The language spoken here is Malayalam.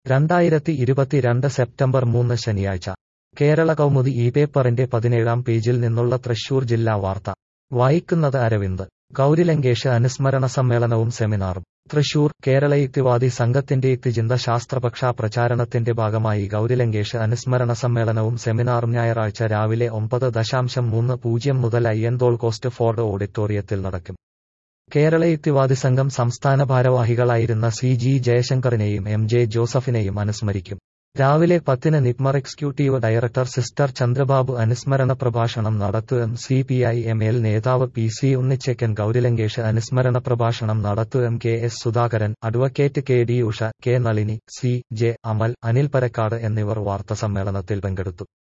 രണ്ടായിരത്തി ഇരുപത്തിരണ്ട് സെപ്റ്റംബർ മൂന്ന് ശനിയാഴ്ച കേരള കൗമുദി ഈ പേപ്പറിന്റെ പതിനേഴാം പേജിൽ നിന്നുള്ള തൃശൂർ ജില്ലാ വാർത്ത വായിക്കുന്നത് അരവിന്ദ് ഗൗരിലങ്കേഷ് അനുസ്മരണ സമ്മേളനവും സെമിനാറും തൃശൂർ കേരള യുക്തിവാദി സംഘത്തിന്റെ യുക്തിചിന്ത ശാസ്ത്രപക്ഷ പ്രചാരണത്തിന്റെ ഭാഗമായി ഗൗരിലങ്കേഷ് അനുസ്മരണ സമ്മേളനവും സെമിനാറും ഞായറാഴ്ച രാവിലെ ഒമ്പത് ദശാംശം മൂന്ന് പൂജ്യം മുതൽ അയ്യന്തോൾ കോസ്റ്റ് ഫോർഡ് ഓഡിറ്റോറിയത്തിൽ നടക്കും കേരള യുക്തിവാദി സംഘം സംസ്ഥാന ഭാരവാഹികളായിരുന്ന സി ജി ജയശങ്കറിനെയും എം ജെ ജോസഫിനെയും അനുസ്മരിക്കും രാവിലെ പത്തിന് NIPMR executive director sister Chandrababu അനുസ്മരണ പ്രഭാഷണം നടത്തുകയും C P I M L നേതാവ് പി സി ഉണ്ണിച്ചക്കൻ ഗൗരിലങ്കേഷ് അനുസ്മരണ പ്രഭാഷണം നടത്തുകയും K S Sudhakaran advocate K D Usha K Nalini C J Amal Anil Parakkad എന്നിവർ വാർത്താസമ്മേളനത്തിൽ പങ്കെടുത്തു